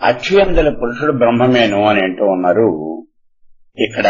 అక్షయందల పురుషుడు బ్రహ్మమేను అని అంటూ ఉన్నారు ఇక్కడ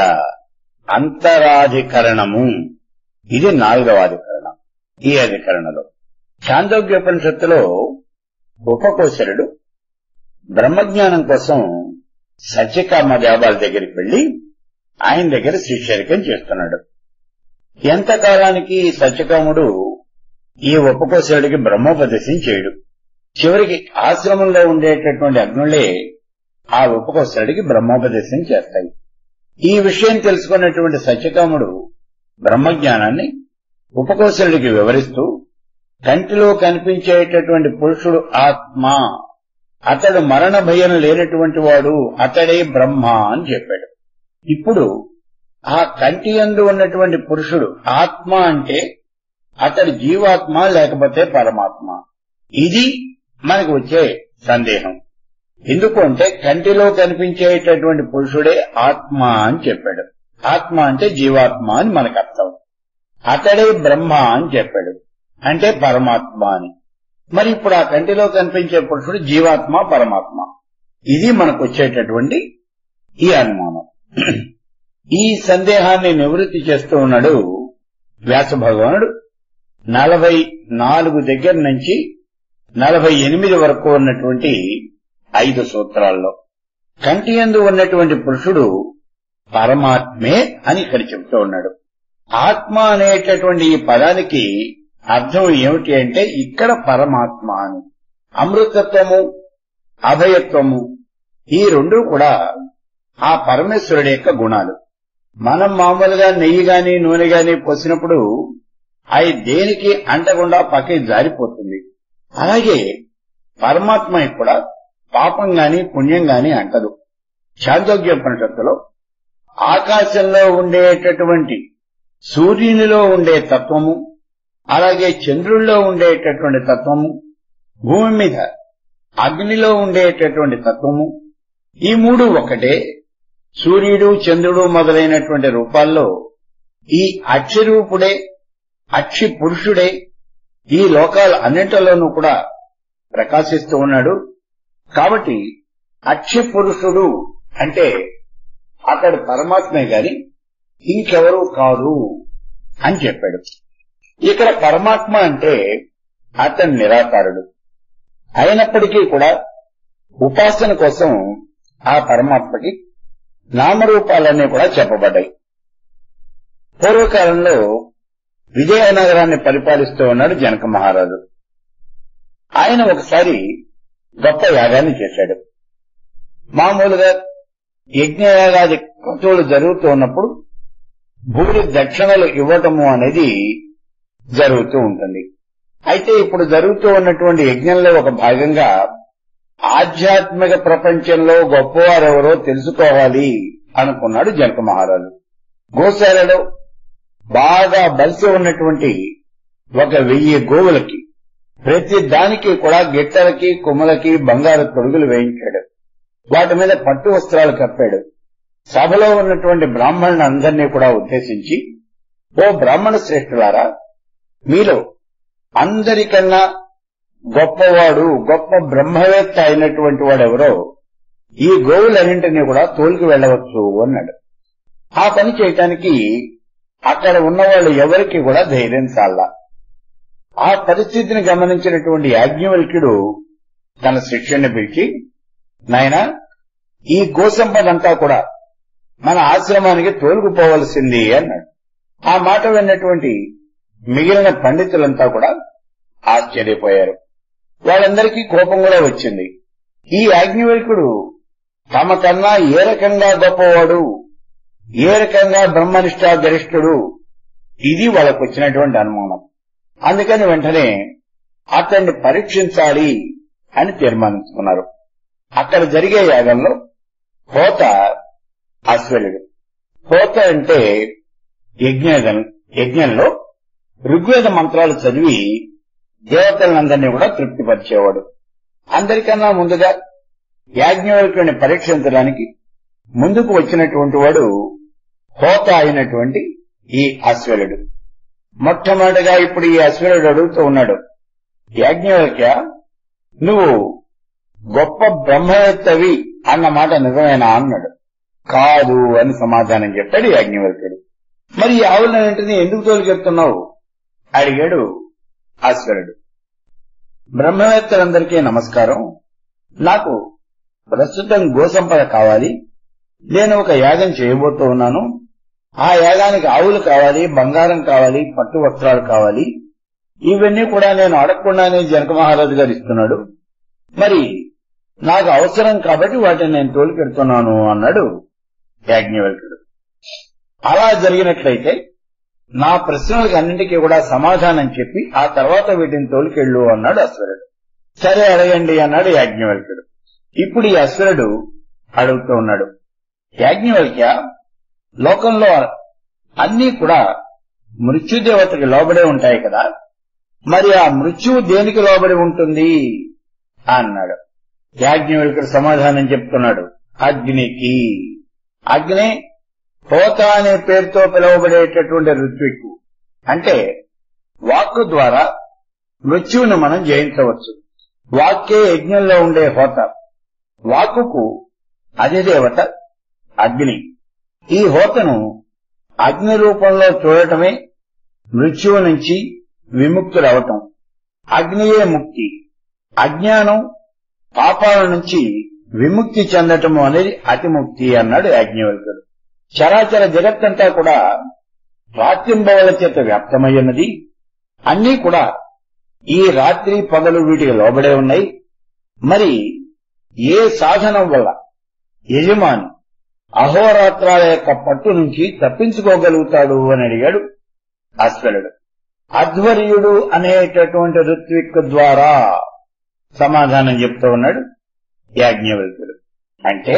అంతరాధికరణము ఇది నాలుగవ అధికరణం ఈ అధికరణలో చాందోగ్యోపనిషత్తులో ఉపకోశరుడు బ్రహ్మజ్ఞానం కోసం సత్యకామ దేవాల దగ్గరికి వెళ్లి ఆయన దగ్గర శిష్యరికం చేస్తున్నాడు ఎంతకాలానికి ఈ సత్యకాముడు ఈ ఉపకోశరుడికి బ్రహ్మోపదేశం చేయడు చివరికి ఆశ్రమంలో ఉండేటటువంటి అగ్నులే ఆ ఉపకోశరుడికి బ్రహ్మోపదేశం చేస్తాయి ఈ విషయం తెలుసుకున్నటువంటి సత్యకాముడు బ్రహ్మజ్ఞానాన్ని ఉపకోశరుడికి వివరిస్తూ కంటిలో కనిపించేటటువంటి పురుషుడు ఆత్మ అతడు మరణ భయం లేనటువంటి వాడు అతడే బ్రహ్మ అని చెప్పాడు ఇప్పుడు ఆ కంటి యందు ఉన్నటువంటి పురుషుడు ఆత్మ అంటే అతడు జీవాత్మ లేకపోతే పరమాత్మ ఇది మనకు వచ్చే సందేహం ఎందుకు అంటే కంటిలో కనిపించేటటువంటి పురుషుడే ఆత్మ అని చెప్పాడు ఆత్మ అంటే జీవాత్మ అని మనకు అర్థం అతడే బ్రహ్మ అని చెప్పాడు అంటే పరమాత్మ అని మరి ఇప్పుడు ఆ కంటిలో కనిపించే పురుషుడు జీవాత్మ పరమాత్మ ఇది మనకు వచ్చేటటువంటి ఈ అనుమానం ఈ సందేహాన్ని నివృత్తి చేస్తూ ఉన్నాడు వ్యాస భగవానుడు నలభై నాలుగు దగ్గర నుంచి నలభై ఎనిమిది వరకు ఉన్నటువంటి ఐదు సూత్రాల్లో కంటి యందు ఉన్నటువంటి పురుషుడు పరమాత్మే అని ఇక్కడ చెబుతూ ఉన్నాడు ఆత్మ అనేటటువంటి ఈ పదానికి అర్థం ఏమిటి అంటే ఇక్కడ పరమాత్మ అని అమృతత్వము అభయత్వము ఈ రెండు కూడా ఆ పరమేశ్వరుడి యొక్క గుణాలు మనం మామూలుగా నెయ్యి గాని నూనె గాని పోసినప్పుడు అవి దేనికి అంటకుండా పక్కకి జారిపోతుంది అలాగే పరమాత్మ కూడా పాపం గాని పుణ్యం గాని అంటదు చాందోగ్యోపనిషత్తులో ఆకాశంలో ఉండేటటువంటి సూర్యునిలో ఉండే తత్వము అలాగే చంద్రుల్లో ఉండేటటువంటి తత్వము భూమి మీద అగ్నిలో ఉండేటటువంటి తత్వము ఈ మూడు ఒకటే సూర్యుడు చంద్రుడు మొదలైనటువంటి రూపాల్లో ఈ అక్షరూపుడే అక్షి పురుషుడే ఈ లోకాల అన్నింటిలోనూ కూడా ప్రకాశిస్తూ ఉన్నాడు కాబట్టి అక్షి పురుషుడు అంటే అతడు పరమాత్మే గాని ఇంకెవరూ కాదు అని చెప్పాడు ఇక్కడ పరమాత్మ అంటే అతను నిరాకారుడు అయినప్పటికీ కూడా ఉపాసన కోసం ఆ పరమాత్మకి నామరూపాలన్నీ కూడా చెప్పబడ్డాయి పూర్వకాలంలో విజయనగరాన్ని పరిపాలిస్తూ ఉన్నాడు జనక మహారాజు ఆయన ఒకసారి గొప్ప యాగాన్ని చేశాడు మామూలుగా యజ్ఞయాగాది క్రతువులు జరుగుతూ ఉన్నప్పుడు భూమి దక్షిణలు ఇవ్వటము అనేది జరుగుతూ ఉంటుంది అయితే ఇప్పుడు జరుగుతూ ఉన్నటువంటి యజ్ఞంలో ఒక భాగంగా ఆధ్యాత్మిక ప్రపంచంలో గొప్పవారెవరో తెలుసుకోవాలి అనుకున్నాడు జనక మహారాజు గోశాలలో బాగా బలిసి ఉన్నటువంటి ఒక వెయ్యి గోవులకి ప్రతి దానికి కూడా గిట్టలకి కొమ్మలకి బంగారు తొడుగులు వేయించాడు వాటి మీద పట్టు వస్త్రాలు కప్పాడు సభలో ఉన్నటువంటి బ్రాహ్మణుని అందరినీ కూడా ఉద్దేశించి ఓ బ్రాహ్మణ శ్రేష్ఠులారా మీలో అందరికన్నా గొప్పవాడు గొప్ప బ్రహ్మవేత్త అయినటువంటి వాడెవరో ఈ గోవులన్నింటినీ కూడా తోలికి వెళ్లవచ్చు అన్నాడు ఆ పని చేయటానికి అక్కడ ఉన్నవాళ్ళు ఎవరికి కూడా ధైర్యం చాల ఆ పరిస్థితిని గమనించినటువంటి యాజ్ఞవల్క్యుడు తన శిష్యుని పిలిచి నాయన ఈ గోసంపదంతా కూడా మన ఆశ్రమానికి తోలుకుపోవలసింది అన్నాడు ఆ మాట విన్నటువంటి మిగిలిన పండితులంతా కూడా ఆశ్చర్యపోయారు వాళ్ళందరికీ కోపం కూడా వచ్చింది ఈ యాజ్ఞవల్కుడు తమ కన్నా ఏ రకంగా గొప్పవాడు ఏ రకంగా బ్రహ్మనిష్ట గరిష్ఠుడు ఇది వాళ్ళకు వచ్చినటువంటి అనుమానం అందుకని వెంటనే అతన్ని పరీక్షించాలి అని తీర్మానించుకున్నారు అక్కడ జరిగే యాగంలో హోత అశ్వలుడు హోత అంటే యజ్ఞ యజ్ఞంలో ఋగ్వేద మంత్రాలు చదివి దేవతలందరినీ కూడా తృప్తిపరిచేవాడు అందరికన్నా ముందుగా యాజ్ఞవల్కుని పరీక్షించడానికి ముందుకు వచ్చినటువంటి వాడు హోత అయినటువంటి ఈ అశ్వలుడు మొట్టమొదటిగా ఇప్పుడు ఈ అశ్వరుడు అడుగుతూ ఉన్నాడు యాజ్ఞవల్క్య నువ్వు గొప్ప బ్రహ్మవేత్తవి అన్న మాట నిజమేనా అన్నాడు కాదు అని సమాధానం చెప్పాడు యాజ్ఞవల్కుడు మరి ఈ ఆవులన్నింటినీ ఎందుకు తోలుకెడుతున్నావు అడిగాడు ఆశ్వరుడు బ్రహ్మవేత్తలందరికీ నమస్కారం నాకు ప్రస్తుతం గోసంపద కావాలి నేను ఒక యాగం చేయబోతూ ఉన్నాను ఆ యాగానికి ఆవులు కావాలి బంగారం కావాలి పట్టు వస్త్రాలు కావాలి ఇవన్నీ కూడా నేను అడగకుండానే జనక మహారాజు గారు ఇస్తున్నాడు మరి నాకు అవసరం కాబట్టి వాటిని నేను తోలుకెడుతున్నాను అన్నాడు యాజ్ఞవల్కుడు అలా జరిగినట్లయితే నా ప్రశ్నలకు అన్నింటికీ కూడా సమాధానం చెప్పి ఆ తర్వాత వీటిని తోలుకెళ్ళు అన్నాడు అశ్వరుడు సరే అడగండి అన్నాడు యాజ్ఞవల్కుడు ఇప్పుడు ఈ అశ్వరుడు అడుగుతూ ఉన్నాడు యాజ్ఞవల్క్య లోకంలో అన్నీ కూడా మృత్యుదేవతకి లోబడే ఉంటాయి కదా మరి ఆ మృత్యువు దేనికి లోబడి ఉంటుంది అన్నాడు యాజ్ఞవల్కుడు సమాధానం చెప్తున్నాడు అగ్నికి అగ్ని హోత అనే పేరుతో పిలువబడేటటువంటి ఋత్విక్కు అంటే వాక్కు ద్వారా మృత్యువును మనం జయించవచ్చు వాక్కే యజ్ఞంలో ఉండే హోత వాక్కుకు అధిదేవత అగ్ని ఈ హోతను అగ్ని రూపంలో చూడటమే మృత్యువు నుంచి విముక్తులవటం అగ్నియే ముక్తి అజ్ఞానం పాపాల నుంచి విముక్తి చెందటము అనేది అతిముక్తి అన్నాడు యాజ్ఞవల్కుడు చరాచర జగత్తంతా కూడా రాత్రింబవల చేత వ్యాప్తమయ్యున్నది అన్నీ కూడా ఈ రాత్రి పగలు వీటికి లోబడే ఉన్నాయి మరి ఏ సాధనం వల్ల యజమాని అహోరాత్రాల యొక్క పట్టు నుంచి తప్పించుకోగలుగుతాడు అని అడిగాడు అశ్వరుడు అధ్వర్యుడు అనేటటువంటి ఋత్విక్ ద్వారా సమాధానం చెప్తూ ఉన్నాడు యాజ్ఞవల్కుడు అంటే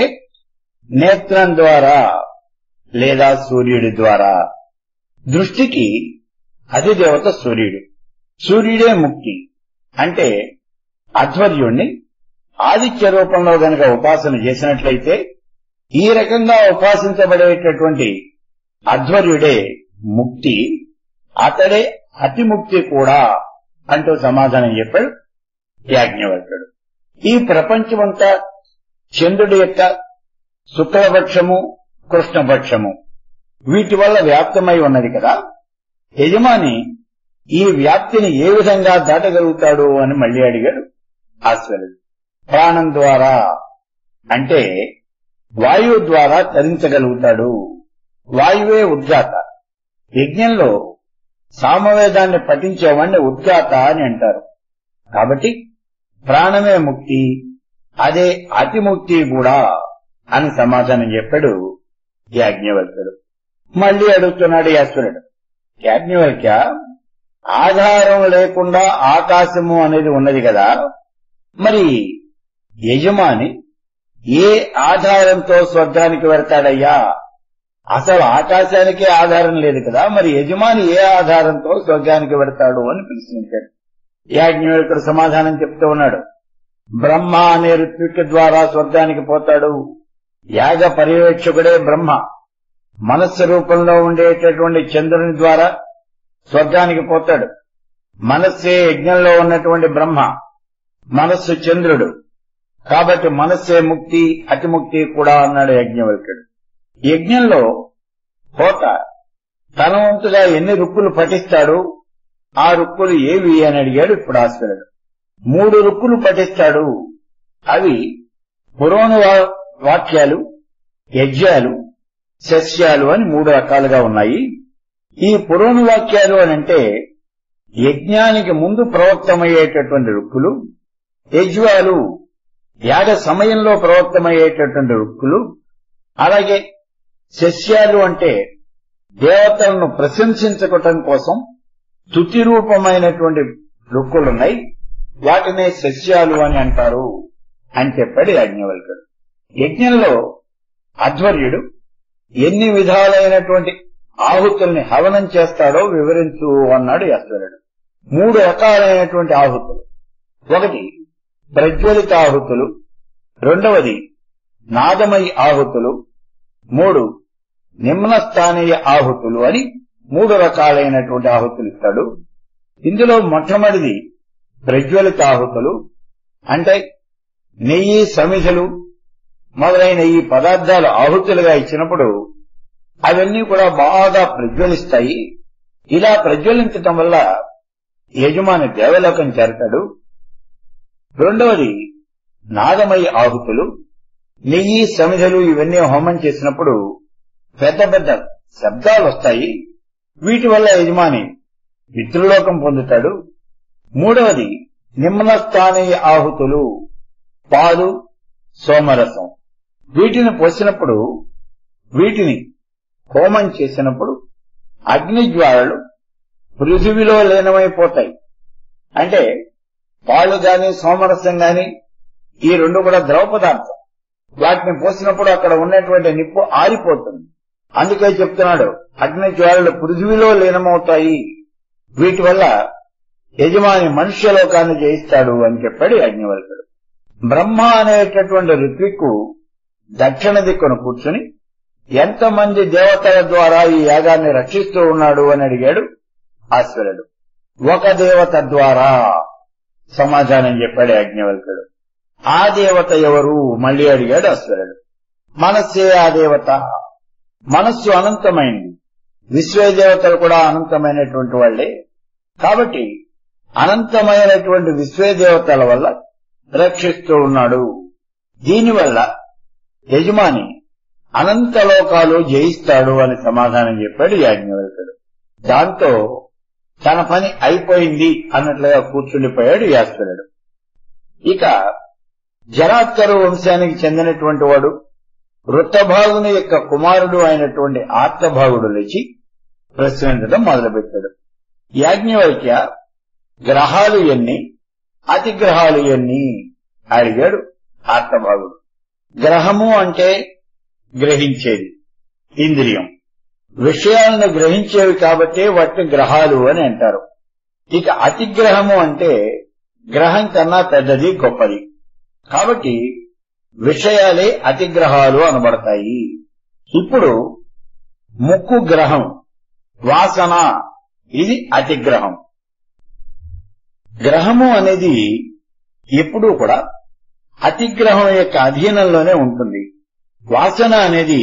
నేత్రం ద్వారా లేదా సూర్యుడి ద్వారా దృష్టికి అధిదేవత సూర్యుడు సూర్యుడే ముక్తి అంటే అధ్వర్యుణ్ణి ఆదిత్య రూపంలో గనక ఉపాసన చేసినట్లయితే ఈ రకంగా ఉపాసించబడేటటువంటి అధ్వర్యుడే ముక్తి అతడే అతిముక్తి కూడా అంటూ సమాధానం చెప్పాడు యాజ్ఞవల్కుడు ఈ ప్రపంచమంతా చంద్రుడి యొక్క శుక్లపక్షము కృష్ణపక్షము వీటి వల్ల వ్యాప్తమై ఉన్నది కదా యజమాని ఈ వ్యాప్తిని ఏ విధంగా దాటగలుగుతాడు అని మళ్ళీ అడిగాడు ఆశ్వరుడు ప్రాణం ద్వారా అంటే వాయువు ద్వారా తరించగలుగుతాడు వాయువే ఉద్గాత యజ్ఞంలో సామవేదాన్ని పఠించేవాడిని ఉద్గాత అని అంటారు కాబట్టి ప్రాణమే ముక్తి అదే అతిముక్తి కూడా అని సమాధానం చెప్పాడు యాజ్ఞవల్కుడు మళ్ళీ అడుగుతున్నాడు యాశ్వరుడు యాజ్ఞవల్క్య ఆధారం లేకుండా ఆకాశము అనేది ఉన్నది కదా మరి యజమాని ఏ ఆధారంతో స్వర్గానికి వెళ్తాడయ్యా అసలు ఆకాశానికే ఆధారం లేదు కదా మరి యజమాని ఏ ఆధారంతో స్వర్గానికి వెడతాడు అని ప్రశ్నించాడు యాజ్ఞవల్కుడు సమాధానం చెప్తూ ఉన్నాడు బ్రహ్మ అనే ఋత్విక్ ద్వారా స్వర్గానికి పోతాడు యాగ పర్యవేక్షకుడే బ్రహ్మ మనస్సు రూపంలో ఉండేటటువంటి చంద్రుని ద్వారా స్వర్గానికి పోతాడు మనస్సే యజ్ఞంలో ఉన్నటువంటి బ్రహ్మ మనస్సు చంద్రుడు కాబట్టి మనస్సే ముక్తి అతిముక్తి కూడా అన్నాడు యజ్ఞవల్కుడు యజ్ఞంలో హోత తన వంతుగా ఎన్ని రుక్కులు పఠిస్తాడు ఆ రుక్కులు ఏవి అని అడిగాడు ఇప్పుడు ఆశ్వరుడు మూడు రుక్కులు పఠిస్తాడు అవి పురోణ వాక్యాలు యజ్ఞాలు సస్యాలు అని మూడు రకాలుగా ఉన్నాయి ఈ పురోణ వాక్యాలు అని అంటే యజ్ఞానికి ముందు ప్రవక్తమయ్యేటటువంటి రుక్కులు యజ్వాలు యాగ సమయంలో ప్రవక్తమయ్యేటటువంటి రుక్కులు అలాగే సస్యాలు అంటే దేవతలను ప్రశంసించటం కోసం తుతి రూపమైనటువంటి రుక్కులున్నాయి వాటినే సస్యాలు అని అంటారు అని చెప్పాడు యాజ్ఞవల్కుడు యజ్ఞంలో అధ్వర్యుడు ఎన్ని విధాలైనటువంటి ఆహుతుల్ని హవనం చేస్తాడో వివరించు అన్నాడు అశ్వరుడు మూడు రకాలైనటువంటి ఆహుతులు ఒకటి ప్రజ్వలిత ఆహుతులు రెండవది నాదమయి ఆహుతులు మూడు నిమ్నస్థానీయ ఆహుతులు అని మూడు రకాలైనటువంటి ఆహుతులు ఇస్తాడు ఇందులో మొట్టమొదటిది ప్రజ్వలిత ఆహుతులు అంటే నెయ్యి సమిధలు మొదలైన ఈ పదార్థాలు ఆహుతులుగా ఇచ్చినప్పుడు అవన్నీ కూడా బాగా ప్రజ్వలిస్తాయి ఇలా ప్రజ్వలించటం వల్ల యజమాని దేవలోకం చేరతాడు రెండవది నాదమయ ఆహుతులు నెయ్యి సమిధలు ఇవన్నీ హోమం చేసినప్పుడు పెద్ద పెద్ద శబ్దాలు వస్తాయి వీటి వల్ల యజమాని పితృలోకం పొందుతాడు మూడవది నిమ్నస్థానీయ ఆహుతులు పాలు సోమరసం వీటిని పోసినప్పుడు వీటిని హోమం చేసినప్పుడు అగ్ని జ్వాలలు పృథివిలో లీనమైపోతాయి అంటే పాలు గాని సోమరసం గాని ఈ రెండు కూడా ద్రవ పదార్థం వాటిని పోసినప్పుడు అక్కడ ఉన్నటువంటి నిప్పు ఆరిపోతుంది అందుకే చెప్తున్నాడు అగ్ని జ్వాలలు పృథివిలో లీనమవుతాయి వీటి వల్ల యజమాని మనుష్యలోకాన్ని జయిస్తాడు అని చెప్పాడు అగ్నివల్కుడు బ్రహ్మ అనేటటువంటి ఋత్విక్కు దక్షిణ దిక్కును కూర్చుని ఎంతమంది దేవతల ద్వారా ఈ యాగాన్ని రక్షిస్తూ ఉన్నాడు అని అడిగాడు ఆశ్వరుడు ఒక దేవత ద్వారా సమాధానం చెప్పాడు యాజ్ఞవల్కుడు ఆ దేవత ఎవరు మళ్ళీ అడిగాడు అశ్వరుడు మనస్సే ఆ దేవత మనస్సు అనంతమైంది విశ్వ దేవతలు కూడా అనంతమైనటువంటి వాళ్లే కాబట్టి అనంతమైనటువంటి విశ్వ దేవతల వల్ల రక్షిస్తూ ఉన్నాడు దీనివల్ల యజమాని అనంత లోకాలు జయిస్తాడు అని సమాధానం చెప్పాడు యాజ్ఞవల్కుడు దాంతో తన పని అయిపోయింది అన్నట్లుగా కూర్చుండిపోయాడు యాస్కరుడు ఇక జరాత్కరు వంశానికి చెందినటువంటి వాడు వృత్తభాగుని యొక్క కుమారుడు అయినటువంటి ఆర్తభాగుడు లేచి ప్రశ్నించడం మొదలుపెట్టాడు యాజ్ఞవల్క్య గ్రహాలు ఎన్ని అతిగ్రహాలు ఎన్ని అడిగాడు ఆర్తభాగుడు గ్రహము అంటే గ్రహించేది ఇంద్రియం విషయాలను గ్రహించేవి కాబట్టే వాటిని గ్రహాలు అని అంటారు ఇక అతిగ్రహము అంటే గ్రహం కన్నా పెద్దది గొప్పది కాబట్టి విషయాలే అతిగ్రహాలు అనబడతాయి ఇప్పుడు ముక్కు గ్రహం వాసన ఇది అతిగ్రహం గ్రహము అనేది ఎప్పుడూ కూడా అతిగ్రహం యొక్క అధీనంలోనే ఉంటుంది వాసన అనేది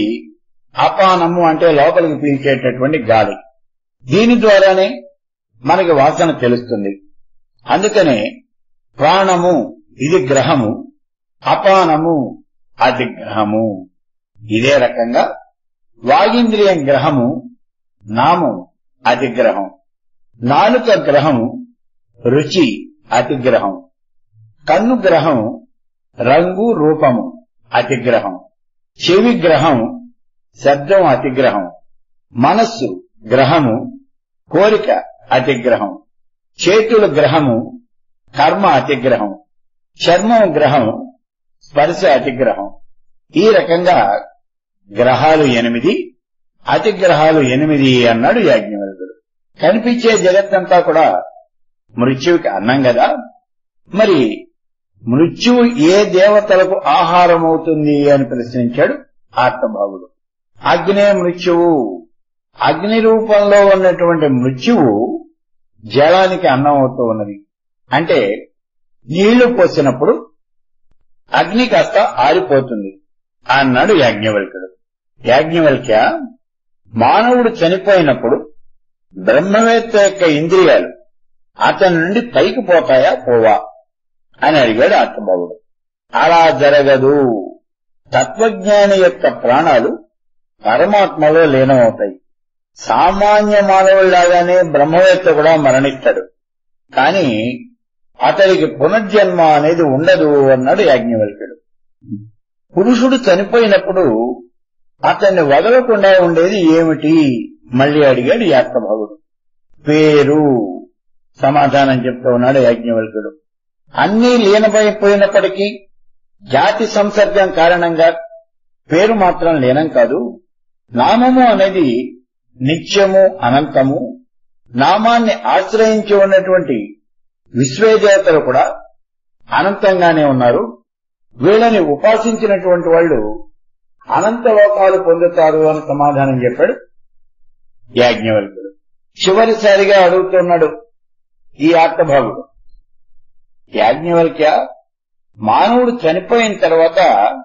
అపానము అంటే లోపలికి పీల్చేటటువంటి గాలి దీని ద్వారానే మనకి వాసన తెలుస్తుంది అందుకనే ప్రాణము ఇది గ్రహము అపానము అతిగ్రహము ఇదే రకంగా వాగింద్రియం గ్రహము నాము అతిగ్రహం నాలుక గ్రహము రుచి అతిగ్రహం కన్ను గ్రహం రంగు రూపము అతిగ్రహం చెవి గ్రహం శబ్దం అతిగ్రహం మనస్సు గ్రహము కోరిక అతిగ్రహం చేతుల గ్రహము కర్మ అతిగ్రహం చర్మం గ్రహం స్పర్శ అతిగ్రహం ఈ రకంగా గ్రహాలు ఎనిమిది అతిగ్రహాలు ఎనిమిది అన్నాడు యాజ్ఞవల్కుడు కనిపించే జగత్తంతా కూడా మృత్యువుకి అన్నం కదా మరి మృత్యువు ఏ దేవతలకు ఆహారం అవుతుంది అని ప్రశ్నించాడు ఆర్తభావుడు అగ్నే మృత్యువు అగ్ని రూపంలో ఉన్నటువంటి మృత్యువు జలానికి అన్నం అవుతూ ఉన్నది అంటే నీళ్లు పోసినప్పుడు అగ్ని కాస్త ఆరిపోతుంది అన్నాడు యాజ్ఞవల్కుడు యాజ్ఞవల్క్య మానవుడు చనిపోయినప్పుడు బ్రహ్మవేత్త యొక్క ఇంద్రియాలు అతని నుండి పైకి పోతాయా పోవా అని అడిగాడు ఆత్మబాబుడు అలా జరగదు తత్వజ్ఞాని యొక్క ప్రాణాలు పరమాత్మలో లీనమవుతాయి సామాన్య మానవుడిలాగానే బ్రహ్మవేత్త కూడా మరణిస్తాడు కాని అతడికి పునర్జన్మ అనేది ఉండదు అన్నాడు యాజ్ఞవల్కుడు పురుషుడు చనిపోయినప్పుడు అతన్ని వదలకుండా ఉండేది ఏమిటి మళ్ళీ అడిగాడు యాత్రభావుడు పేరు సమాధానం చెప్తూ ఉన్నాడు యాజ్ఞవల్కుడు అన్నీ లీనమైపోయినప్పటికీ జాతి సంసర్గం కారణంగా పేరు మాత్రం లీనం కాదు నామము అనేది నిత్యము అనంతము నామాన్ని ఆశ్రయించి ఉన్నటువంటి విశ్వేదేవతలు కూడా అనంతంగానే ఉన్నారు వీళ్ళని ఉపాసించినటువంటి వాళ్ళు అనంత లోకాలు పొందుతారు అని సమాధానం చెప్పాడు యాజ్ఞవల్కుడు చివరిసారిగా అడుగుతున్నాడు ఈ ఆర్తభావుడు యాజ్ఞవల్క్య మానవుడు చనిపోయిన తర్వాత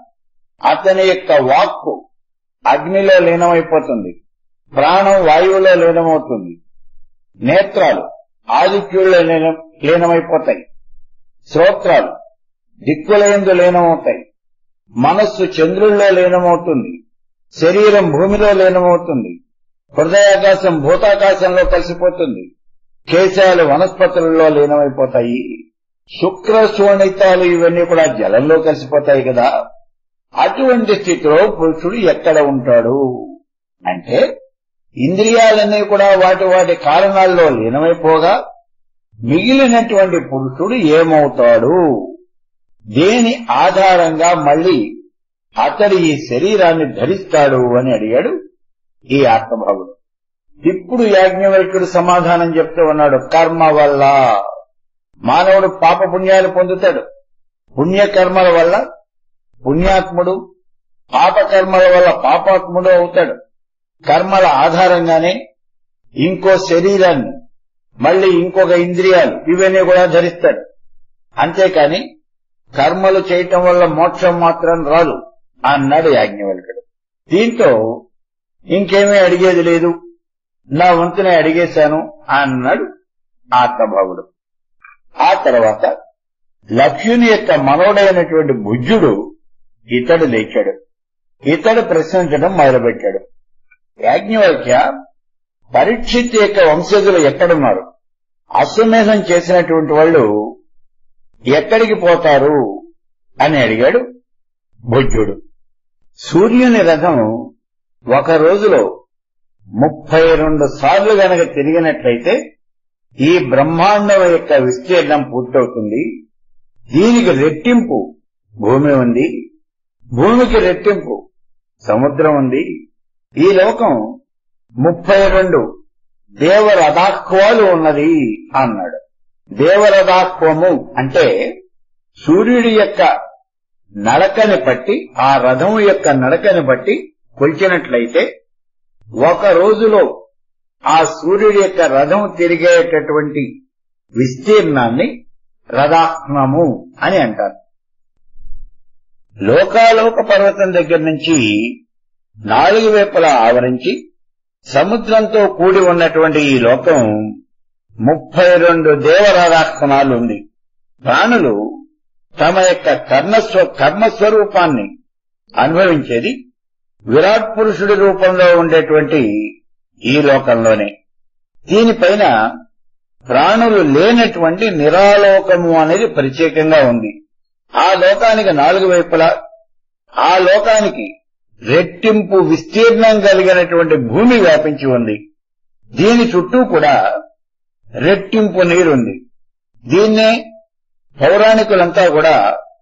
అతని యొక్క వాక్కు అగ్నిలో లీనమైపోతుంది ప్రాణం వాయువులో లీనమవుతుంది నేత్రాలు ఆదిత్యుల్లో లీనం లీనమైపోతాయి శ్రోత్రాలు దిక్కులయందు లీనమవుతాయి మనస్సు చంద్రుల్లో లీనమవుతుంది శరీరం భూమిలో లీనమవుతుంది హృదయాకాశం భూతాకాశంలో కలిసిపోతుంది కేశాలు వనస్పతులలో లీనమైపోతాయి శుక్ర శోణితాలు ఇవన్నీ కూడా జలంలో కలిసిపోతాయి కదా అటువంటి స్థితిలో పురుషుడు ఎక్కడ ఉంటాడు అంటే ఇంద్రియాలన్నీ కూడా వాటి వాటి కారణాల్లో లీనమైపోగా మిగిలినటువంటి పురుషుడు ఏమవుతాడు దేని ఆధారంగా మళ్ళీ అతడు ఈ శరీరాన్ని ధరిస్తాడు అని అడిగాడు ఈ ఆత్మభావుడు ఇప్పుడు యాజ్ఞవల్కుడు సమాధానం చెప్తూ ఉన్నాడు కర్మ వల్ల మానవుడు పాప పుణ్యాలు పొందుతాడు పుణ్యకర్మల వల్ల పుణ్యాత్ముడు పాపకర్మల వల్ల పాపాత్ముడు అవుతాడు కర్మల ఆధారంగానే ఇంకో శరీరాన్ని మళ్ళీ ఇంకొక ఇంద్రియాలు ఇవన్నీ కూడా ధరిస్తాడు అంతేకాని కర్మలు చేయటం వల్ల మోక్షం మాత్రం రాదు అన్నాడు యాజ్ఞవల్కుడు దీంతో ఇంకేమీ అడిగేది లేదు నా వంతునే అడిగేశాను అన్నాడు ఆత్మభావుడు ఆ తర్వాత లక్ష్యుని యొక్క మనవడైనటువంటి భుజ్యుడు ఇతడు లేచాడు ఇతడు ప్రశ్నించడం మొదలుపెట్టాడు యాజ్ఞవల్క్య పరీక్షిత్ యొక్క వంశజులు ఎక్కడున్నారు అశ్వమేధం చేసినటువంటి వాళ్ళు ఎక్కడికి పోతారు అని అడిగాడు భుజ్యుడు సూర్యుని రథం ఒక రోజులో ముప్పై రెండు సార్లు గనక తిరిగినట్లయితే ఈ బ్రహ్మాండం యొక్క విస్తీర్ణం పూర్తవుతుంది దీనికి రెట్టింపు భూమి ఉంది భూమికి రెట్టింపు సముద్రం ఉంది ఈ లోకం ముప్పై రెండు దేవరథాక్వాలు ఉన్నది అన్నాడు దేవరథాక్వము అంటే సూర్యుడి యొక్క నడకని బట్టి ఆ రథం యొక్క నడకని బట్టి కొలిచినట్లయితే ఒక రోజులో ఆ సూర్యుడి యొక్క రథం తిరిగేటటువంటి విస్తీర్ణాన్ని రథాహ్నము అని అంటారు లోకాలోక పర్వతం దగ్గర నుంచి నాలుగు వైపులా ఆవరించి సముద్రంతో కూడి ఉన్నటువంటి ఈ లోకం ముప్పై రెండు దేవరాధాక్షణాలు ఉంది ప్రాణులు తమ యొక్క కర్ణస్వ కర్మస్వరూపాన్ని అనుభవించేది విరాట్ పురుషుడి రూపంలో ఉండేటువంటి ఈ లోకంలోనే దీనిపైన ప్రాణులు లేనటువంటి నిరాలోకము అనేది ప్రత్యేకంగా ఉంది ఆ లోకానికి నాలుగు వైపులా ఆ లోకానికి రెట్టింపు విస్తీర్ణం కలిగినటువంటి భూమి వ్యాపించి ఉంది దీని చుట్టూ కూడా రెట్టింపు నీరుంది దీన్నే పౌరాణికులంతా కూడా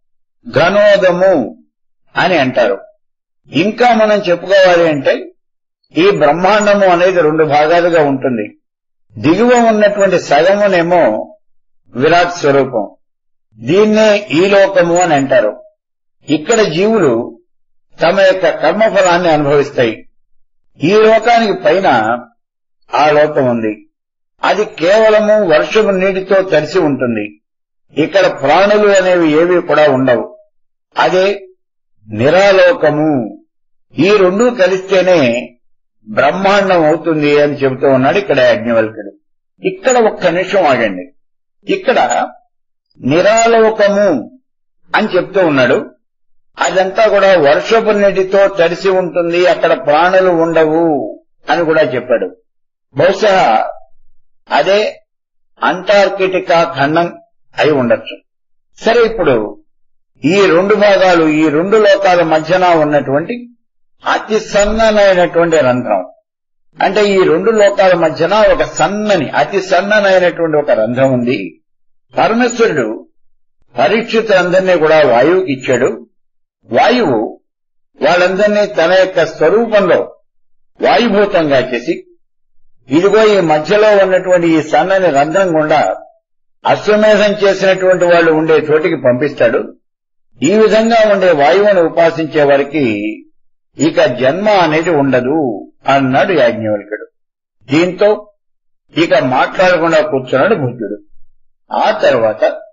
ఘనోదము అని అంటారు ఇంకా మనం చెప్పుకోవాలి అంటే ఈ బ్రహ్మాండము అనేది రెండు భాగాలుగా ఉంటుంది దిగువ ఉన్నటువంటి సగమునేమో విరాట్ స్వరూపం దీన్నే ఈ లోకము అని అంటారు ఇక్కడ జీవులు తమ యొక్క కర్మఫలాన్ని అనుభవిస్తాయి ఈ లోకానికి పైన ఆ లోకం ఉంది అది కేవలము వర్షపు నీటితో తడిసి ఉంటుంది ఇక్కడ ప్రాణులు అనేవి ఏవి కూడా ఉండవు అదే నిరాలోకము ఈ రెండు కలిస్తేనే బ్రహ్మాండం అవుతుంది అని చెబుతూ ఉన్నాడు ఇక్కడ యజ్ఞవల్కుడు ఇక్కడ ఒక్క నిమిషం ఆగండి ఇక్కడ నిరాలోకము అని చెప్తూ ఉన్నాడు అదంతా కూడా వర్షపు నీటితో తడిసి ఉంటుంది అక్కడ ప్రాణులు ఉండవు అని కూడా చెప్పాడు బహుశా అదే అంటార్కిటికా ఖండం అయి ఉండొచ్చు సరే ఇప్పుడు ఈ రెండు భాగాలు ఈ రెండు లోకాల మధ్యన ఉన్నటువంటి అతి సన్ననైనటువంటి రంధ్రం అంటే ఈ రెండు లోకాల మధ్యన ఒక సన్నని అతి సన్ననైనటువంటి ఒక రంధ్రం ఉంది పరమేశ్వరుడు పరీక్షితులందరినీ కూడా వాయువుకి ఇచ్చాడు వాయువు వాళ్ళందరినీ తన యొక్క స్వరూపంలో వాయుభూతంగా చేసి ఇదిగో ఈ మధ్యలో ఉన్నటువంటి ఈ సన్నని రంధ్రం గుండా అశ్వమేధం చేసినటువంటి వాళ్ళు ఉండే చోటికి పంపిస్తాడు ఈ విధంగా ఉండే వాయువును ఉపాసించే వారికి ఇక జన్మ అనేది ఉండదు అన్నాడు యాజ్ఞవల్కుడు దీంతో ఇక మాట్లాడకుండా కూర్చున్నాడు బుద్ధుడు ఆ తర్వాత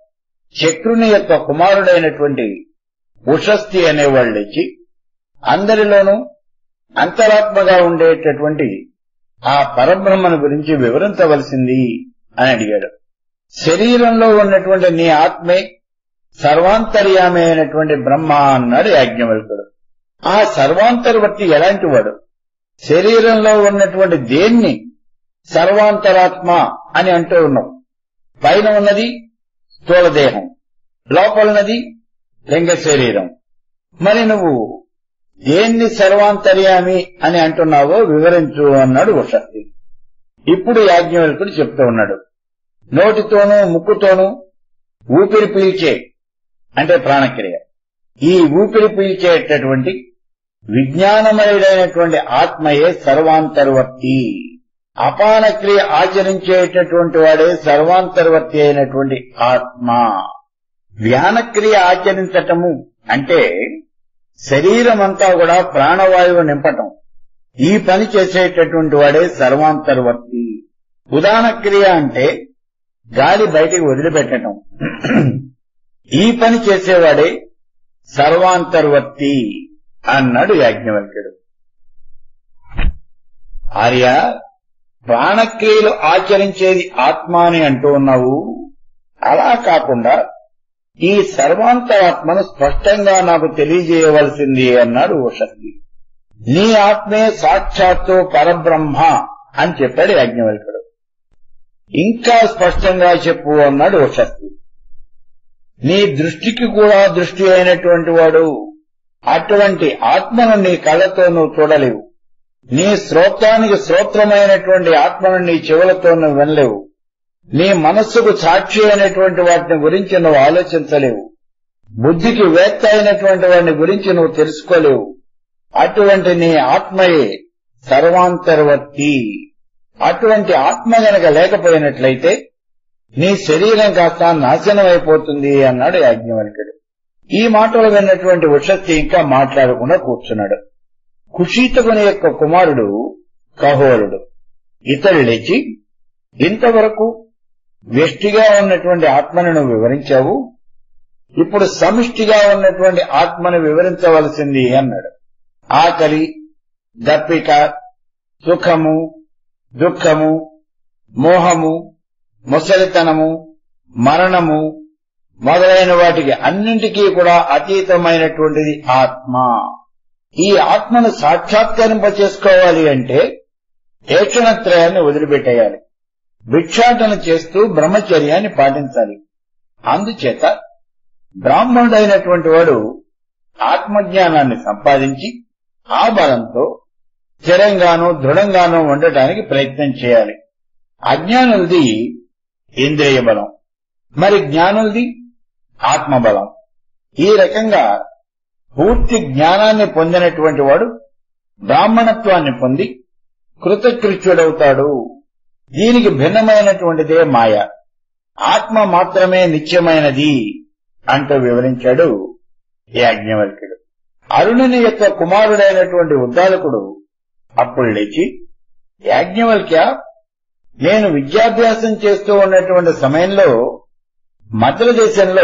చక్రుని యొక్క కుమారుడైనటువంటి ఉషస్తి అనేవాళ్ళు ఇచ్చి అందరిలోనూ అంతరాత్మగా ఉండేటటువంటి ఆ పరబ్రహ్మను గురించి వివరించవలసింది అని అడిగాడు శరీరంలో ఉన్నటువంటి నీ ఆత్మే సర్వాంతర్యామి అయినటువంటి బ్రహ్మ అన్నాడు యాజ్ఞవల్కుడు ఆ సర్వాంతర్వర్తి ఎలాంటి వాడు శరీరంలో ఉన్నటువంటి దేన్ని సర్వాంతరాత్మ అని అంటూ ఉన్నాం పైన ఉన్నది స్థూలదేహం లోపలన్నది లింగ శరీరం మరి నువ్వు దేన్ని సర్వాంతర్యామి అని అంటున్నావో వివరించు అన్నాడు ఉషక్తి ఇప్పుడు యాజ్ఞవల్కుడు చెప్తూ ఉన్నాడు నోటితోనూ ముక్కుతోనూ ఊపిరి పీల్చే అంటే ప్రాణక్రియ ఈ ఊపిరి పీల్చేటటువంటి విజ్ఞానమయుడైనటువంటి ఆత్మయే సర్వాంతర్వర్తి అపాన క్రియ ఆచరించేటటువంటి వాడే సర్వాంతర్వర్తి అయినటువంటి ఆత్మ వ్యానక్రియ ఆచరించటము అంటే శరీరమంతా కూడా ప్రాణవాయువు నింపటం ఈ పని చేసేటటువంటి వాడే సర్వాంతర్వర్తి ఉదాహరణ క్రియ అంటే గాలి బయటికి వదిలిపెట్టడం ఈ పని చేసేవాడే సర్వాంతర్వర్తి అన్నాడు యాజ్ఞవల్క్యుడు ఆర్య ప్రాణక్రియలు ఆచరించేది ఆత్మ అని అంటూ ఉన్నావు అలా కాకుండా ఈ సర్వాంతరాత్మను స్పష్టంగా నాకు తెలియజేయవలసింది అన్నాడు ఓషక్తి నీ ఆత్మే సాక్షాత్తు పరబ్రహ్మ అని చెప్పాడు యాజ్ఞవల్కుడు ఇంకా స్పష్టంగా చెప్పు అన్నాడు ఓషక్తి నీ దృష్టికి కూడా దృష్టి అయినటువంటి వాడు అటువంటి ఆత్మను నీ కళ్ళతో నువ్వు చూడలేవు నీ శ్రోత్రానికి శ్రోత్రమైనటువంటి ఆత్మను నీ చెవులతో నువ్వు వినలేవు నీ మనస్సుకు సాక్షి అయినటువంటి వాటిని గురించి నువ్వు ఆలోచించలేవు బుద్ధికి వేత్త అయినటువంటి వాడిని గురించి నువ్వు తెలుసుకోలేవు అటువంటి నీ ఆత్మయే సర్వాంతర్వర్తి అటువంటి ఆత్మ గనక లేకపోయినట్లయితే నీ శరీరం కాస్త నాశనం అయిపోతుంది అన్నాడు యాజ్ఞవల్కుడు ఈ మాటలు విన్నటువంటి ఉషస్తి ఇంకా మాట్లాడకుండా కూర్చున్నాడు కుషీతకుని యొక్క కుమారుడు కహోరుడు ఇతడు లేచి ఇంతవరకు వ్యష్టిగా ఉన్నటువంటి ఆత్మను నువ్వు వివరించావు ఇప్పుడు సమిష్టిగా ఉన్నటువంటి ఆత్మను వివరించవలసింది అన్నాడు ఆకలి దప్పిక సుఖము దుఃఖము మోహము ముసలితనము మరణము మొదలైన వాటికి అన్నింటికీ కూడా అతీతమైనటువంటిది ఆత్మ ఈ ఆత్మను సాక్షాత్కరింప చేసుకోవాలి అంటే ఏక్షణత్రయాన్ని వదిలిపెట్టేయాలి భిక్షాటన చేస్తూ బ్రహ్మచర్యాన్ని పాటించాలి అందుచేత బ్రాహ్మణుడైనటువంటి వాడు ఆత్మజ్ఞానాన్ని సంపాదించి ఆ బలంతో స్థిరంగానూ దృఢంగానూ ఉండటానికి ప్రయత్నం చేయాలి అజ్ఞానులది ఇంద్రియ బలం మరి జ్ఞానులది ఆత్మబలం ఈ రకంగా పూర్తి జ్ఞానాన్ని పొందినటువంటి వాడు బ్రాహ్మణత్వాన్ని పొంది కృతకృత్యుడవుతాడు దీనికి భిన్నమైనటువంటిదే మాయ ఆత్మ మాత్రమే నిత్యమైనది అంటూ వివరించాడు యాజ్ఞవల్కుడు అరుణుని యొక్క కుమారుడైనటువంటి ఉద్దాలకుడు అప్పుడు లేచి యాజ్ఞవల్క్య నేను విద్యాభ్యాసం చేస్తూ ఉన్నటువంటి సమయంలో మద్ర దేశంలో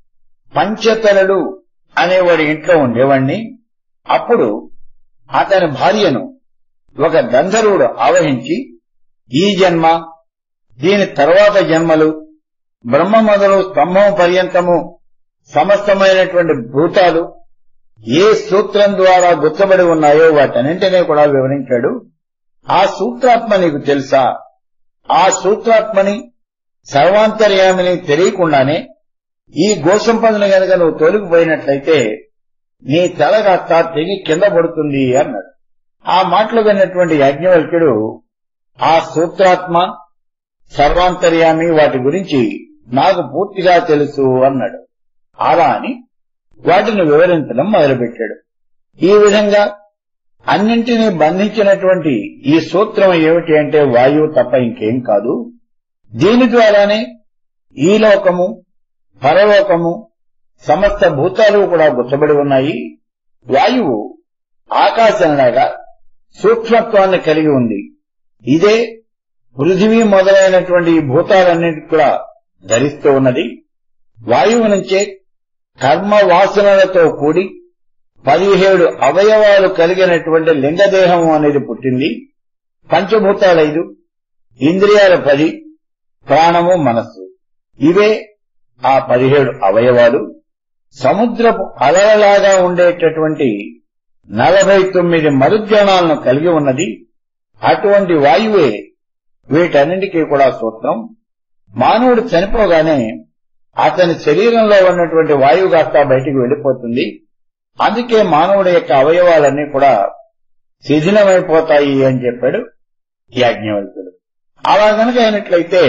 పంచతరుడు అనేవాడి ఇంట్లో ఉండేవాణ్ణి అప్పుడు అతని భార్యను ఒక గంధర్వుడు ఆవహించి ఈ జన్మ దీని తర్వాత జన్మలు బ్రహ్మ మొదలు స్తంభం పర్యంతము సమస్తమైనటువంటి భూతాలు ఏ సూత్రం ద్వారా గుర్తబడి ఉన్నాయో వాటన్నింటినీ కూడా వివరించాడు ఆ సూత్రాత్మ నీకు తెలుసా ఆ సూత్రాత్మని సర్వాంతర్యామిని తెలియకుండానే ఈ గోసంపదను గనక నువ్వు తోలికిపోయినట్లయితే నీ తల కాస్త తెగి కింద పడుతుంది అన్నాడు ఆ మాటలు విన్నటువంటి యాజ్ఞవల్క్యుడు ఆ సూత్రాత్మ సర్వాంతర్యామి వాటి గురించి నాకు పూర్తిగా తెలుసు అన్నాడు అలా అని వాటిని వివరించడం మొదలుపెట్టాడు ఈ విధంగా అన్నింటినీ బంధించినటువంటి ఈ సూత్రం ఏమిటి అంటే వాయువు తప్ప ఇంకేం కాదు దీని ద్వారానే ఈ లోకము పరలోకము సమస్త భూతాలు కూడా గుచ్చబడి ఉన్నాయి వాయువు ఆకాశంలాగా సూక్ష్మత్వాన్ని కలిగి ఉంది ఇదే పృథివీ మొదలైనటువంటి ఈ భూతాలన్నిటి కూడా ధరిస్తూ ఉన్నది వాయువు నుంచే కర్మ వాసనలతో కూడి పదిహేడు అవయవాలు కలిగినటువంటి లింగదేహము అనేది పుట్టింది పంచభూతాలు ఐదు ఇంద్రియాల పది ప్రాణము మనస్సు ఇవే ఆ పదిహేడు అవయవాలు సముద్రపు అలలలాగా ఉండేటటువంటి నలభై తొమ్మిది మరుద్యానాలను కలిగి ఉన్నది అటువంటి వాయువే వీటన్నింటికీ కూడా సూత్రం మానవుడు చనిపోగానే అతని శరీరంలో ఉన్నటువంటి వాయువు కాస్త బయటికి వెళ్లిపోతుంది అందుకే మానవుడి యొక్క అవయవాలన్నీ కూడా శిథిలమైపోతాయి అని చెప్పాడు యాజ్ఞవల్కుడు అలా గనక అయినట్లయితే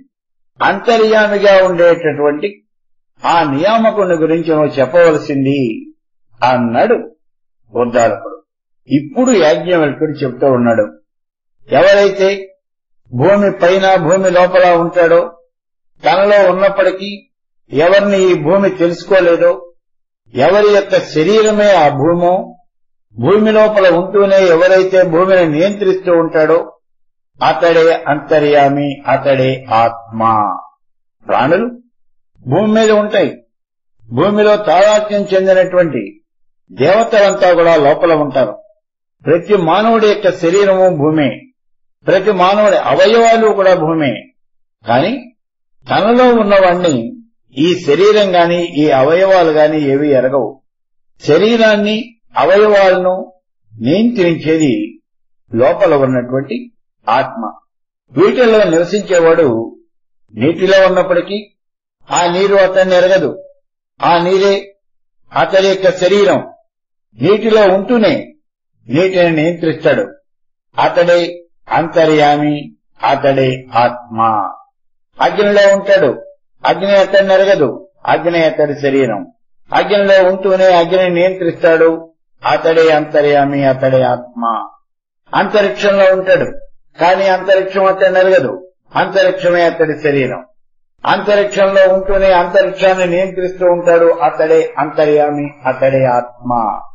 అంతర్యామిగా ఉండేటటువంటి ఆ నియామకుని గురించి నువ్వు చెప్పవలసింది అన్నాడు ఉద్దాలకుడు ఇప్పుడు యాజ్ఞవల్కుడు చెప్తూ ఉన్నాడు ఎవరైతే భూమి పైన భూమి లోపల ఉంటాడో తనలో ఉన్నప్పటికీ ఎవరిని ఈ భూమి తెలుసుకోలేదో ఎవరి యొక్క శరీరమే ఆ భూమో భూమి లోపల ఉంటూనే ఎవరైతే భూమిని నియంత్రిస్తూ ఉంటాడో అతడే అంతర్యామి అతడే ఆత్మ ప్రాణులు భూమి మీద ఉంటాయి భూమిలో తాదాత్మ్యం చెందినటువంటి దేవతలంతా కూడా లోపల ఉంటారు ప్రతి మానవుడి యొక్క శరీరము భూమే ప్రతి మానవుడి అవయవాలు కూడా భూమే కాని తనలో ఉన్నవాణ్ణి ఈ శరీరం గాని ఈ అవయవాలు గాని ఏవి ఎరగవు శరీరాన్ని అవయవాలను నియంత్రించేది లోపల ఉన్నటువంటి ఆత్మ వీటిల్లో నివసించేవాడు నీటిలో ఉన్నప్పటికీ ఆ నీరు అతన్ని ఎరగదు ఆ నీరే అతడి యొక్క శరీరం నీటిలో ఉంటూనే నీటిని నియంత్రిస్తాడు అతడే అంతర్యామి అతడే ఆత్మ అగ్నిలో ఉంటాడు అగ్ని అతన్ని ఎరగదు అగ్ని అతడి శరీరం అగ్నిలో ఉంటూనే అగ్నిని నియంత్రిస్తాడు అతడే అంతర్యామి అతడే ఆత్మ అంతరిక్షంలో ఉంటాడు కానీ అంతరిక్షం అతన్ని ఎరగదు అంతరిక్షమే అతడి శరీరం అంతరిక్షంలో ఉంటూనే అంతరిక్షాన్ని నియంత్రిస్తూ ఉంటాడు అతడే అంతర్యామి అతడే ఆత్మ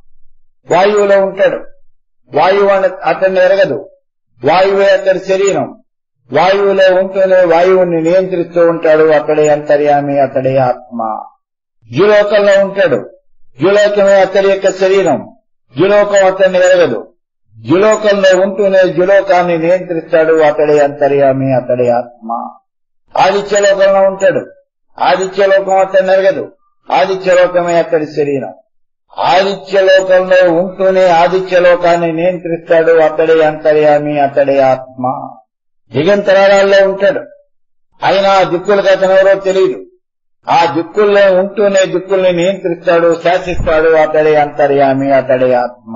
వాయువులో ఉంటాడు వాయువు అతన్ని ఎరగదు వాయువే అతడి శరీరం వాయువులో ఉంటూనే వాయువుని నియంత్రిస్తూ ఉంటాడు అతడే అంతర్యామి అతడే ఆత్మ జులోకంలో ఉంటాడు జులోకమే అతడి యొక్క శరీరం జులోకం అతన్ని ఎరగదు జులోకంలో ఉంటూనే జులోకాన్ని నియంత్రిస్తాడు అతడే అంతర్యామి అతడే ఆత్మ ఆదిత్యలోకంలో ఉంటాడు ఆదిత్యలోకం అతన్ని ఎరగదు ఆదిత్యలోకమే అతడి శరీరం ఆదిత్యలోకంలో ఉంటూనే ఆదిత్యలోకాన్ని నియంత్రిస్తాడు అతడే అంతర్యామి అతడే ఆత్మ దిగంతరాళాల్లో ఉంటాడు అయినా ఆ దిక్కులకు అతనెవరో తెలియదు ఆ దిక్కుల్లో ఉంటూనే దిక్కుల్ని నియంత్రిస్తాడు శాసిస్తాడు అతడే అంతర్యామి అతడే ఆత్మ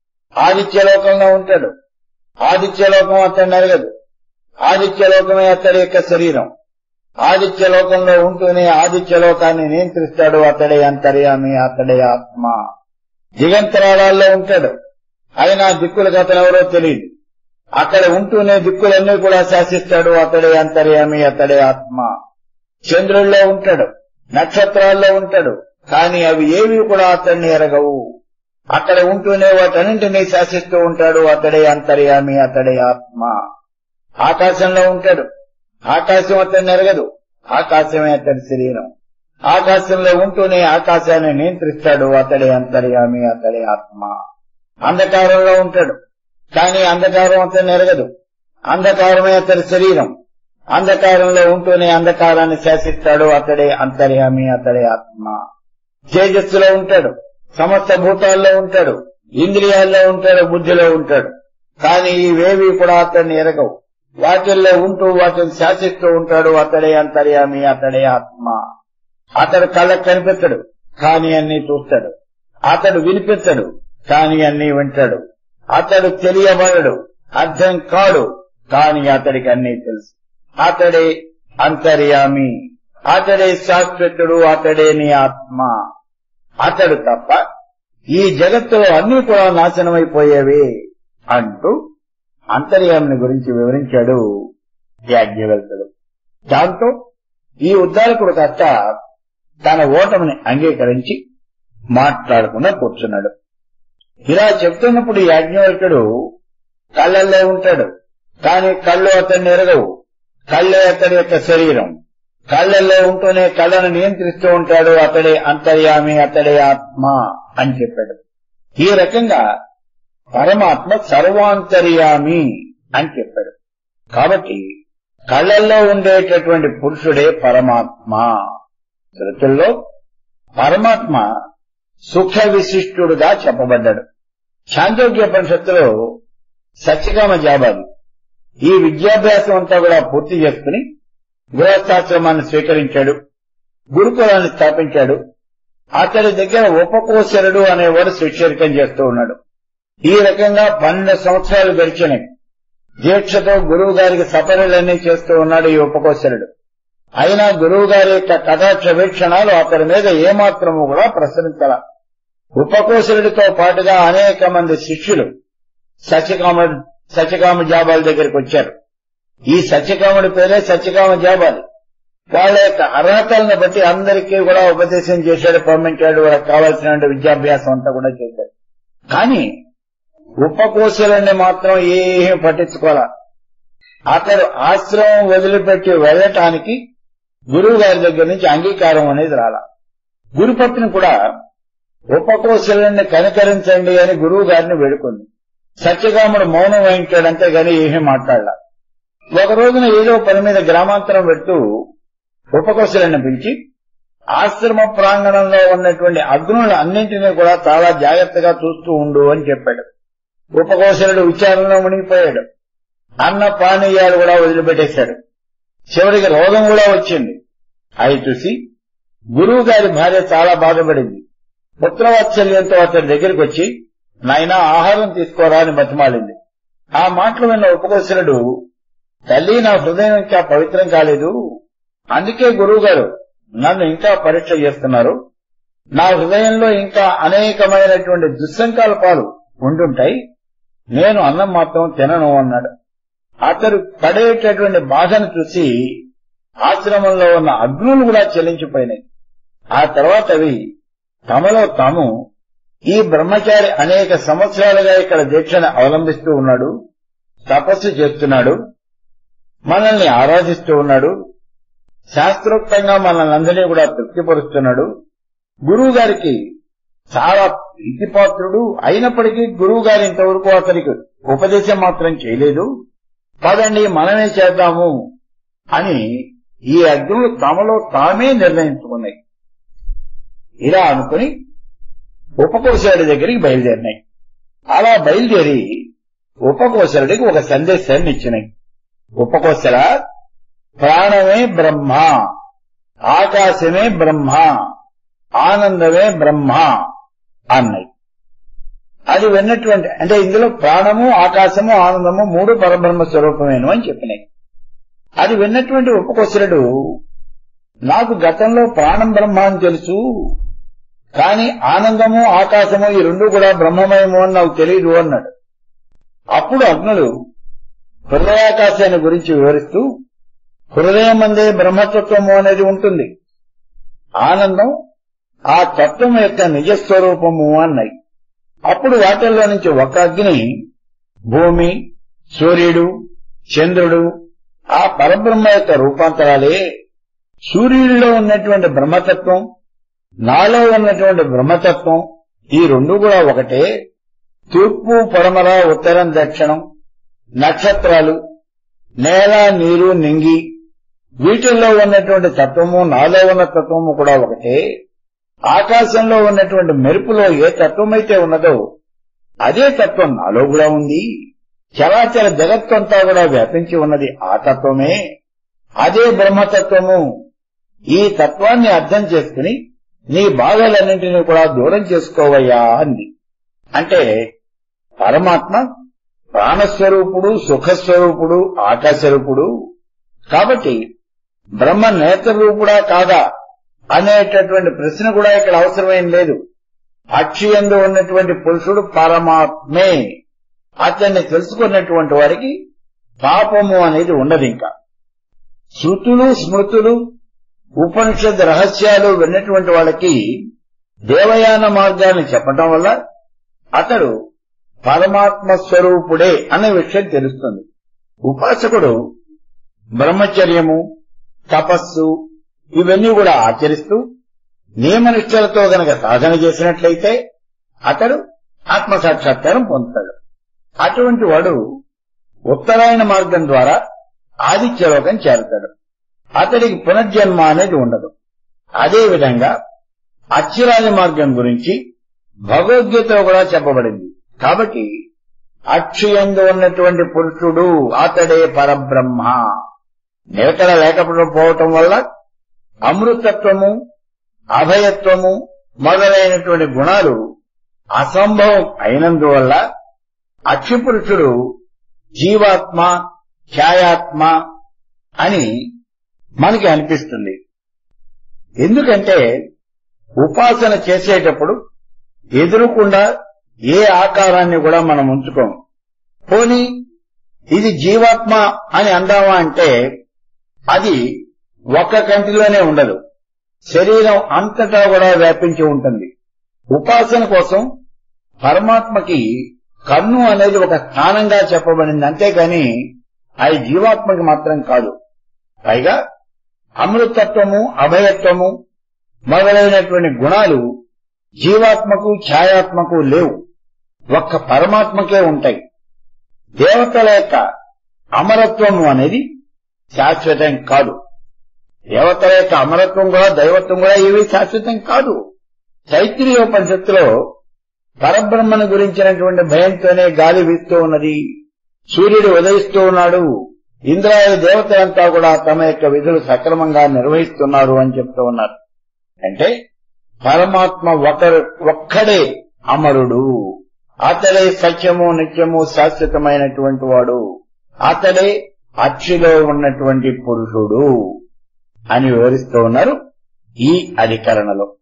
ఆదిత్యలోకంలో ఉంటాడు ఆదిత్యలోకం అతన్ని ఎరగదు ఆదిత్యలోకమే అతడి యొక్క శరీరం ఆదిత్యలోకంలో ఉంటూనే ఆదిత్యలోకాన్ని నియంత్రిస్తాడు అతడే అంతర్యామి అతడే ఆత్మ దిగంతరాళాల్లో ఉంటాడు అయినా దిక్కులకు అతనెవరో తెలియదు అక్కడ ఉంటూనే దిక్కులన్నీ కూడా శాసిస్తాడు అతడే అంతర్యామి అతడే ఆత్మ చంద్రుల్లో ఉంటాడు నక్షత్రాల్లో ఉంటాడు కానీ అవి ఏవి కూడా అతన్ని ఎరగవు అక్కడ ఉంటూనే వాటన్నింటినీ శాసిస్తూ ఉంటాడు అతడే అంతర్యామి అతడే ఆత్మ ఆకాశంలో ఉంటాడు ఆకాశం అతన్ని ఎరగదు ఆకాశమే అతడి శరీరం ఆకాశంలో ఉంటూనే ఆకాశాన్ని నియంత్రిస్తాడు అతడే అంతర్యామి అతడే ఆత్మ అంధకారంలో ఉంటాడు కానీ అంధకారం అతన్ని ఎరగదు అంధకారమే అతడి శరీరం అంధకారంలో ఉంటూనే అంధకారాన్ని శాసిస్తాడు అతడే అంతర్యామి అతడే ఆత్మ తేజస్సులో ఉంటాడు సమస్త భూతాల్లో ఉంటాడు ఇంద్రియాల్లో ఉంటాడు బుద్ధిలో ఉంటాడు కానీ ఇవేవి కూడా అతన్ని ఎరగవు వాటిల్లో ఉంటూ వాటిని శాసిస్తూ ఉంటాడు అతడే అంతర్యామి అతడే ఆత్మ అతడు కళ్ళకు కనిపించడు కానీ అన్ని చూస్తాడు అతడు వినిపించడు కానీ అన్ని వింటాడు అతడు తెలియబడడు అర్థం కాడు కాని అతడికి అన్ని తెలుసు అతడే అంతర్యామి అతడే శాశ్వతుడు అతడే నీ ఆత్మ అతడు తప్ప ఈ జగత్తులో అన్ని కూడా నాశనమైపోయేవి అంటూ అంతర్యామిని గురించి వివరించాడు యాజ్ఞవల్కుడు దాంతో ఈ ఉద్దారకుడు కాస్త తన ఓటమిని అంగీకరించి మాట్లాడకుండా కూర్చున్నాడు ఇలా చెప్తున్నప్పుడు యాజ్ఞవల్కుడు కళ్ళల్లో ఉంటాడు కానీ కళ్ళు అతన్ని ఎరగవు కళ్ళే అతని యొక్క శరీరం కళ్ళల్లో ఉంటూనే కళ్ళను నియంత్రిస్తూ ఉంటాడు అతడే అంతర్యామి అతడే ఆత్మ అని చెప్పాడు ఈ రకంగా పరమాత్మ సర్వాంతర్యామి అని చెప్పాడు కాబట్టి కళ్ళల్లో ఉండేటటువంటి పురుషుడే పరమాత్మ శృతుల్లో పరమాత్మ సుఖ విశిష్టుడుగా చెప్పబడ్డాడు చాంద్రోగ్యోపనిషత్తులో సత్యకామ జాబాది ఈ విద్యాభ్యాసం అంతా కూడా పూర్తి చేసుకుని గృహస్థాశ్రమాన్ని స్వీకరించాడు గురుకులాన్ని స్థాపించాడు అతడి దగ్గర ఉపకోశరుడు అనేవాడు శిక్షరికం చేస్తూ ఉన్నాడు ఈ రకంగా పన్నెండు సంవత్సరాలు గడిచినాయి దీక్షతో గురువు గారికి సపర్యలన్నీ చేస్తూ ఉన్నాడు ఈ ఉపకోశరుడు అయినా గురువు గారి యొక్క కథాక్ష వీక్షణాలు అతడి మీద ఏమాత్రము కూడా ప్రసరించాల ఉపకోశరుడితో పాటుగా అనేక మంది శిష్యులు సత్యకామ సత్యకామ జాబాల దగ్గరికి వచ్చారు ఈ సత్యకాముడి పేరే సత్యకామ జాబాలి వాళ్ళ యొక్క అర్హతలను బట్టి అందరికీ కూడా ఉపదేశం చేశాడు పంపించాడు వాళ్ళకి కావాల్సిన విద్యాభ్యాసం అంతా కూడా చేశాడు కానీ ఉపకోశులని మాత్రం ఏమీ పట్టించుకోవాల అతడు ఆశ్రమం వదిలిపెట్టి వెళ్ళటానికి గురువు గారి దగ్గర నుంచి అంగీకారం అనేది రాల గురుపత్ని కూడా ఉపకోశులని కనికరించండి అని గురువు గారిని వేడుకుంది సత్యకాముడు మౌనం వహించాడంతే గాని ఏమీ మాట్లాడాల ఒక రోజున ఏదో పని మీద గ్రామాంతరం పెడుతూ ఉపకోశులను పిలిచి ఆశ్రమ ప్రాంగణంలో ఉన్నటువంటి అగ్నులు అన్నింటినీ కూడా చాలా జాగ్రత్తగా చూస్తూ ఉండు అని చెప్పాడు ఉపకోశలుడు విచారణలో మునిగిపోయాడు అన్న పానీయాలు కూడా వదిలిపెట్టేశాడు చివరికి రోగం కూడా వచ్చింది అవి చూసి గురువు గారి భార్య చాలా బాధపడింది పుత్రవాత్సల్యంతో అతడి దగ్గరికి వచ్చి నాయనా ఆహారం తీసుకోరా అని బతిమాలింది ఆ మాటలు విన్న ఉపకోశలుడు తల్లి నా హృదయం ఇంకా పవిత్రం కాలేదు అందుకే గురువు గారు నన్ను ఇంకా పరీక్ష చేస్తున్నారు నా హృదయంలో ఇంకా అనేకమైనటువంటి దుస్సంకల్పాలు ఉండుంటాయి నేను అన్నం మాత్రం తినను అన్నాడు అతడు పడేటటువంటి బాధను చూసి ఆశ్రమంలో ఉన్న అగ్నులు కూడా చెల్లించిపోయినాయి ఆ తర్వాత అవి తమలో తాము ఈ బ్రహ్మచారి అనేక సంవత్సరాలుగా ఇక్కడ దీక్షను అవలంబిస్తూ ఉన్నాడు తపస్సు చేస్తున్నాడు మనల్ని ఆరాధిస్తూ ఉన్నాడు శాస్త్రోక్తంగా మనల్ని అందరినీ కూడా తృప్తిపరుస్తున్నాడు గురువు గారికి చాలా ప్రీతిపాత్రుడు అయినప్పటికీ గురువు గారు ఇంతవరకు అతనికి ఉపదేశం మాత్రం చేయలేదు పదండి మనమే చేద్దాము అని ఈ అగ్నులు తమలో తామే నిర్ణయించుకున్నాయి ఇలా అనుకుని ఉపకోశాడి దగ్గరికి బయలుదేరినాయి అలా బయలుదేరి ఉపకోశలుడికి ఒక సందేశాన్ని ఇచ్చినాయి ఉపకోశల ప్రాణమే బ్రహ్మ ఆకాశమే బ్రహ్మ ఆనందమే బ్రహ్మ అన్నాయి అది విన్నటువంటి అంటే ఇందులో ప్రాణము ఆకాశము ఆనందము మూడు పరబ్రహ్మ స్వరూపమేను అని చెప్పినాయి అది విన్నటువంటి ఉపకోశలుడు నాకు గతంలో ప్రాణం బ్రహ్మ అని తెలుసు కాని ఆనందము ఆకాశము ఈ రెండు కూడా బ్రహ్మమయము అని నాకు తెలియదు అన్నాడు అప్పుడు అగ్నులు హృదయాకాశాన్ని గురించి వివరిస్తూ హృదయం అందే బ్రహ్మతత్వము అనేది ఉంటుంది ఆనందం ఆ తత్వం యొక్క నిజస్వరూపము అన్నాయి అప్పుడు వాటిల్లో నుంచి ఒక అగ్ని భూమి సూర్యుడు చంద్రుడు ఆ పరబ్రహ్మ యొక్క రూపాంతరాలే సూర్యుడిలో ఉన్నటువంటి బ్రహ్మతత్వం నాలో ఉన్నటువంటి బ్రహ్మతత్వం ఈ రెండు కూడా ఒకటే తూర్పు పడమర ఉత్తరం దక్షిణం నక్షత్రాలు నేల నీరు నింగి వీటిల్లో ఉన్నటువంటి తత్వము నాలో ఉన్న తత్వము కూడా ఒకటే ఆకాశంలో ఉన్నటువంటి మెరుపులో ఏ తత్వమైతే ఉన్నదో అదే తత్వం నాలో కూడా ఉంది చరాచర జగత్తంతా కూడా వ్యాపించి ఉన్నది ఆ తత్వమే అదే బ్రహ్మతత్వము ఈ తత్వాన్ని అర్థం చేసుకుని నీ బాధలన్నింటినీ కూడా దూరం చేసుకోవయ్యా అంది అంటే పరమాత్మ ప్రాణస్వరూపుడు సుఖస్వరూపుడు ఆకాశరూపుడు కాబట్టి బ్రహ్మ నేత్రరూపుడా కాదా అనేటటువంటి ప్రశ్న కూడా ఇక్కడ అవసరమేం లేదు అక్షయందు ఉన్నటువంటి పురుషుడు పరమాత్మే అతన్ని తెలుసుకున్నటువంటి వారికి పాపము అనేది ఉండదు ఇంకా శృతులు స్మృతులు ఉపనిషత్ రహస్యాలు విన్నటువంటి వాళ్ళకి దేవయాన మార్గాన్ని చెప్పటం వల్ల అతడు పరమాత్మ స్వరూపుడే అనే విషయం తెలుస్తుంది ఉపాసకుడు బ్రహ్మచర్యము తపస్సు ఇవన్నీ కూడా ఆచరిస్తూ నియమనిష్టలతో గనక సాధన చేసినట్లయితే అతడు ఆత్మ సాక్షాత్కారం పొందుతాడు అటువంటి వాడు ఉత్తరాయణ మార్గం ద్వారా ఆదిత్యలోకం చేరుతాడు అతడికి పునర్జన్మ అనేది ఉండదు అదే విధంగా అచ్చిరాది మార్గం గురించి భగవద్గీతలో కూడా చెప్పబడింది కాబట్టి అక్షయందు ఉన్నటువంటి పురుషుడు అతడే పరబ్రహ్మ నిలకడ లేకపోవటం వల్ల అమృతత్వము అభయత్వము మొదలైనటువంటి గుణాలు అసంభవం అయినందువల్ల అక్షిపురుషుడు జీవాత్మ ఛాయాత్మ అని మనకి అనిపిస్తుంది ఎందుకంటే ఉపాసన చేసేటప్పుడు ఎదురుకుండా ఏ ఆకారాన్ని కూడా మనం ఉంచుకోం పోని ఇది జీవాత్మ అని అందామా అంటే అది ఒక్క కంటిలోనే ఉండదు శరీరం అంతటా కూడా వ్యాపించి ఉంటుంది ఉపాసన కోసం పరమాత్మకి కన్ను అనేది ఒక స్థానంగా చెప్పబడింది అంతేకాని అది జీవాత్మకి మాత్రం కాదు పైగా అమృతత్వము అభయత్వము మొదలైనటువంటి గుణాలు జీవాత్మకు ఛాయాత్మకు లేవు ఒక్క పరమాత్మకే ఉంటాయి దేవతల యొక్క అమరత్వము అనేది శాశ్వతం కాదు దేవతల యొక్క అమరత్వం కూడా దైవత్వం కూడా ఏవి శాశ్వతం కాదు తైత్రీయోపనిషత్తులో పరబ్రహ్మను గురించినటువంటి భయంతోనే గాలి వీస్తూ ఉన్నది సూర్యుడు ఉదయిస్తూ ఉన్నాడు ఇంద్రాయ దేవతలంతా కూడా తమ యొక్క విధులు సక్రమంగా నిర్వహిస్తున్నారు అని చెప్తూ ఉన్నారు అంటే పరమాత్మ ఒకరు ఒక్కడే అమరుడు అతడే సత్యము నిత్యము శాశ్వతమైనటువంటి వాడు అతడే అక్షిలో ఉన్నటువంటి పురుషుడు అని వివరిస్తూ ఉన్నారు ఈ అధికరణలో